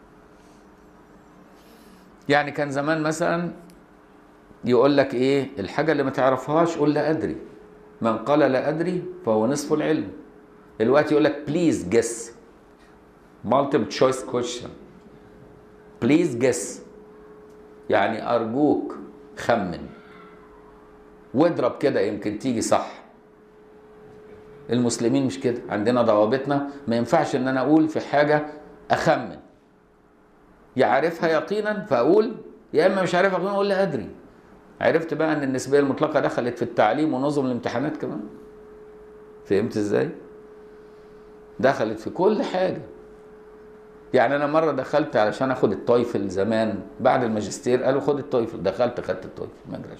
يعني كان زمان مثلا يقول لك ايه الحاجه اللي ما تعرفهاش قول لا ادري من قال لا ادري فهو نصف العلم الوقت يقول لك بليز جس multiple choice question بليز جس يعني ارجوك خمن واضرب كده يمكن تيجي صح المسلمين مش كده عندنا ضوابطنا ما ينفعش ان انا اقول في حاجه اخمن يعرفها يقينا فاقول يا اما مش عارفها يقينا اقول لا ادري عرفت بقى ان النسبيه المطلقه دخلت في التعليم ونظم الامتحانات كمان فهمت ازاي دخلت في كل حاجه يعني انا مره دخلت علشان اخد التويفل زمان بعد الماجستير قالوا خد التويفل دخلت خدت التويفل ما ادريش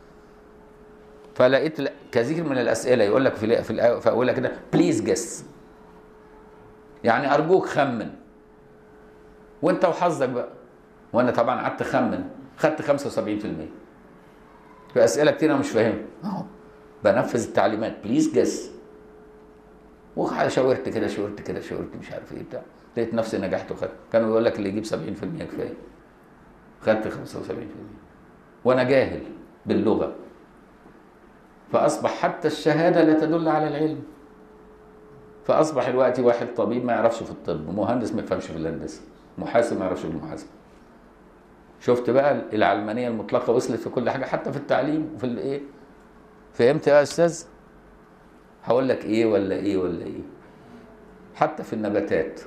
فلقيت كثير من الاسئله يقول لك في في في اولها كده بليز جس يعني ارجوك خمن وانت وحظك بقى وانا طبعا قعدت اخمن خدت 75% في اسئله كتير انا مش فاهمها اهو بنفذ التعليمات بليز جس وشاورت كده شاورت كده شاورت مش عارف ايه بتاع لقيت نفسي نجحت وخدت كانوا يقول لك اللي يجيب 70% كفايه خدت 75% وانا جاهل باللغه فاصبح حتى الشهاده لا تدل على العلم فاصبح الوقت واحد طبيب ما يعرفش في الطب مهندس ما يفهمش في الهندسه محاسب ما يعرفش في المحاسبه شفت بقى العلمانيه المطلقه وصلت في كل حاجه حتى في التعليم وفي الايه فهمت يا استاذ هقول لك ايه ولا ايه ولا ايه حتى في النباتات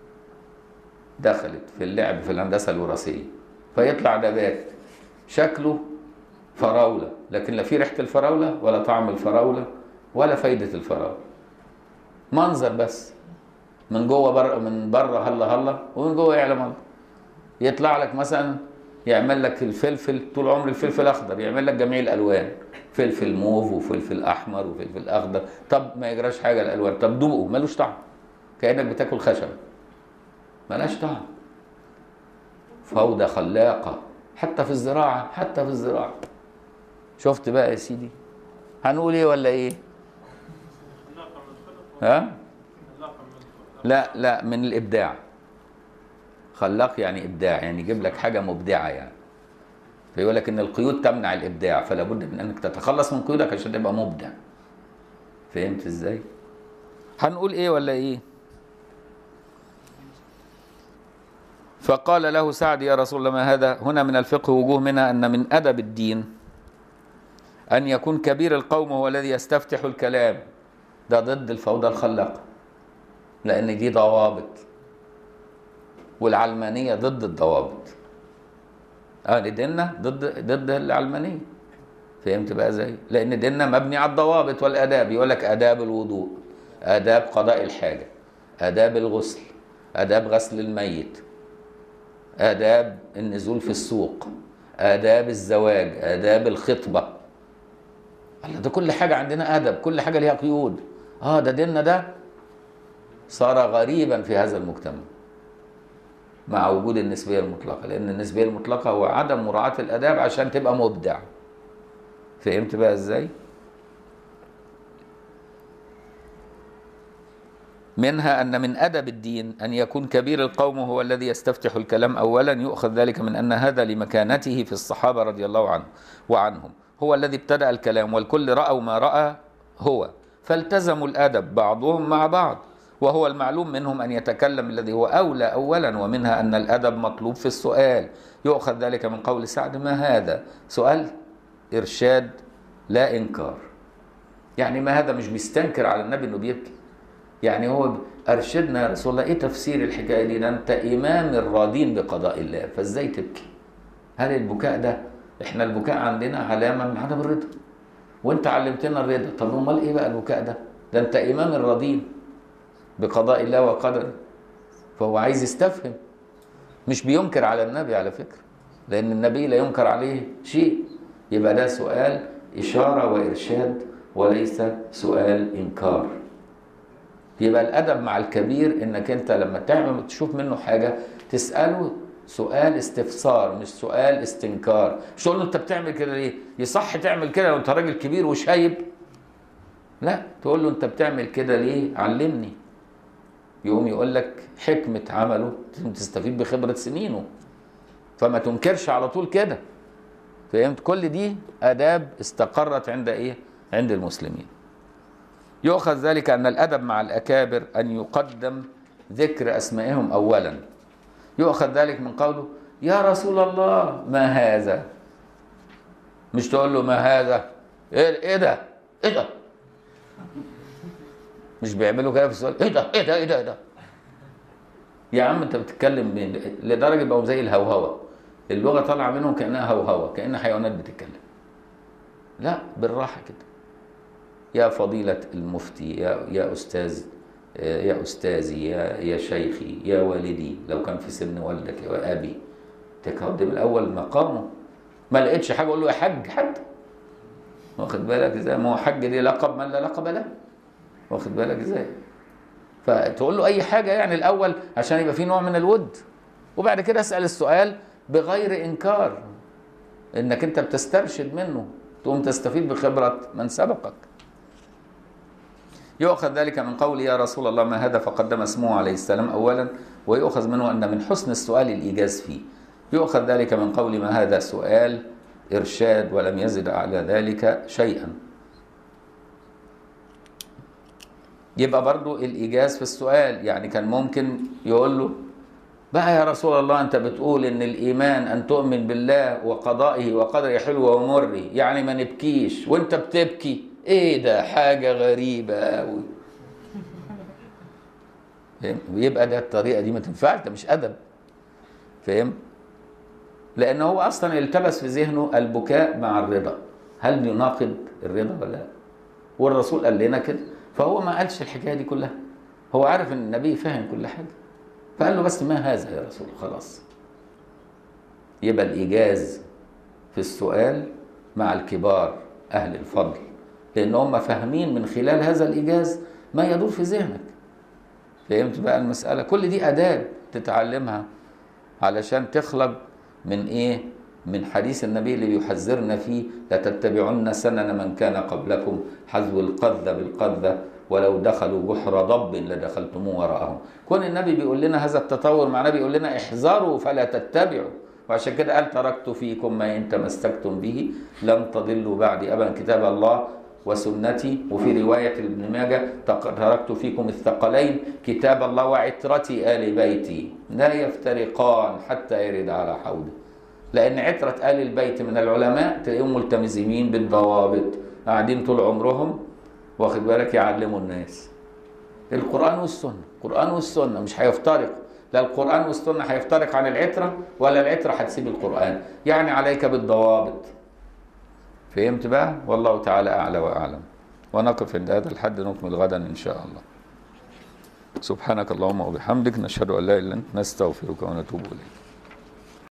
دخلت في اللعب في الهندسه الوراثيه فيطلع نبات شكله فراوله لكن لا في ريحه الفراوله ولا طعم الفراوله ولا فايده الفراوله منظر بس من جوه بره من بره هلا هلا ومن جوه يعلم الله يطلع لك مثلا يعمل لك الفلفل طول عمر الفلفل اخضر يعمل لك جميع الالوان فلفل موف وفلفل احمر وفلفل اخضر طب ما يجراش حاجه الالوان طب دوقه ملوش طعم كانك بتاكل خشب ملهاش طعم فوضى خلاقه حتى في الزراعه حتى في الزراعه شفت بقى يا سيدي هنقول ايه ولا ايه ها لا لا من الابداع خلاق يعني ابداع يعني يجيب لك حاجه مبدعه يعني فيقول لك ان القيود تمنع الابداع فلا بد من انك تتخلص من قيودك عشان تبقى مبدع فهمت ازاي هنقول ايه ولا ايه فقال له سعد يا رسول الله ما هذا هنا من الفقه وجوه منها ان من ادب الدين ان يكون كبير القوم هو الذي يستفتح الكلام ده ضد الفوضى الخلاقه لان دي ضوابط والعلمانيه ضد الضوابط اه ديننا ضد ضد العلمانيه فهمت بقى ازاي لان ديننا مبني على الضوابط والاداب يقول لك اداب الوضوء اداب قضاء الحاجه اداب الغسل اداب غسل الميت آداب النزول في السوق آداب الزواج آداب الخطبة الله ده كل حاجة عندنا أدب كل حاجة ليها قيود آه ده ديننا ده صار غريبا في هذا المجتمع مع وجود النسبية المطلقة لأن النسبية المطلقة هو عدم مراعاة الآداب عشان تبقى مبدع فهمت بقى إزاي؟ منها أن من أدب الدين أن يكون كبير القوم هو الذي يستفتح الكلام أولا يؤخذ ذلك من أن هذا لمكانته في الصحابة رضي الله عنه وعنهم هو الذي ابتدأ الكلام والكل رأوا ما رأى هو فالتزموا الأدب بعضهم مع بعض وهو المعلوم منهم أن يتكلم الذي هو أولى أولا ومنها أن الأدب مطلوب في السؤال يؤخذ ذلك من قول سعد ما هذا سؤال إرشاد لا إنكار يعني ما هذا مش بيستنكر على النبي أنه بيبكي يعني هو ارشدنا يا رسول الله ايه تفسير الحكايه دي ده انت امام الراضين بقضاء الله فازاي تبكي هل البكاء ده احنا البكاء عندنا علامه من عدم الرضا وانت علمتنا الرضا طب امال ايه بقى البكاء ده ده انت امام الراضين بقضاء الله وقدره فهو عايز يستفهم مش بينكر على النبي على فكره لان النبي لا ينكر عليه شيء يبقى ده سؤال اشاره وارشاد وليس سؤال انكار يبقى الادب مع الكبير انك انت لما تعمل تشوف منه حاجه تساله سؤال استفسار مش سؤال استنكار مش تقول له انت بتعمل كده ليه يصح تعمل كده لو انت راجل كبير وشايب لا تقول له انت بتعمل كده ليه علمني يقوم يقول لك حكمة عمله تستفيد بخبرة سنينه فما تنكرش على طول كده فهمت كل دي آداب استقرت عند إيه عند المسلمين يؤخذ ذلك أن الأدب مع الأكابر أن يقدم ذكر أسمائهم أولا يؤخذ ذلك من قوله يا رسول الله ما هذا مش تقول له ما هذا ايه إيه ده ايه ده مش بيعملوا كده في السؤال ايه ده ايه ده ايه ده ايه ده يا عم انت بتتكلم مين لدرجه بقوا زي الهوهوه اللغه طالعه منهم كانها هوهوه كان حيوانات بتتكلم لا بالراحه كده يا فضيله المفتي يا يا استاذ يا استاذي يا يا شيخي يا والدي لو كان في سن والدك يا ابي تقدم الاول مقامه ما لقيتش حاجه اقول له يا حاج حد واخد بالك ازاي ما هو حج دي لقب من لا لقب له واخد بالك ازاي فتقول له اي حاجه يعني الاول عشان يبقى في نوع من الود وبعد كده اسال السؤال بغير انكار انك انت بتسترشد منه تقوم تستفيد بخبره من سبقك يؤخذ ذلك من قول يا رسول الله ما هذا فقدم اسمه عليه السلام اولا ويؤخذ منه ان من حسن السؤال الايجاز فيه يؤخذ ذلك من قول ما هذا سؤال ارشاد ولم يزد على ذلك شيئا يبقى برضو الإيجاز في السؤال يعني كان ممكن يقول له بقى يا رسول الله أنت بتقول إن الإيمان أن تؤمن بالله وقضائه وقدره حلو ومر يعني ما نبكيش وأنت بتبكي إيه ده حاجة غريبة أوي فاهم ويبقى ده الطريقة دي ما تنفعش ده مش أدب فاهم لأن هو أصلا التبس في ذهنه البكاء مع الرضا هل يناقض الرضا ولا لا والرسول قال لنا كده فهو ما قالش الحكايه دي كلها هو عارف ان النبي فاهم كل حاجه فقال له بس ما هذا يا رسول خلاص يبقى الايجاز في السؤال مع الكبار اهل الفضل لان هم فاهمين من خلال هذا الايجاز ما يدور في ذهنك فهمت بقى المساله كل دي اداب تتعلمها علشان تخلق من ايه من حديث النبي اللي بيحذرنا فيه لتتبعن سنن من كان قبلكم حذو القذة بالقذة ولو دخلوا جحر ضب لدخلتموه وراءهم كون النبي بيقول لنا هذا التطور معناه بيقول لنا احذروا فلا تتبعوا وعشان كده قال تركت فيكم ما إن تمسكتم به لن تضلوا بعدي أبدا كتاب الله وسنتي وفي رواية ابن ماجه تركت فيكم الثقلين كتاب الله وعترتي آل بيتي لا يفترقان حتى يرد على حوضه لأن عترة آل البيت من العلماء تلاقيهم ملتزمين بالضوابط قاعدين طول عمرهم واخد بالك يعلموا الناس القرآن والسنة القرآن والسنة مش هيفترق لا القرآن والسنة هيفترق عن العترة ولا العترة هتسيب القرآن يعني عليك بالضوابط فهمت بقى والله تعالى أعلى وأعلم ونقف عند هذا الحد نكمل غدا إن شاء الله سبحانك اللهم وبحمدك نشهد أن لا إله إلا أنت نستغفرك ونتوب إليك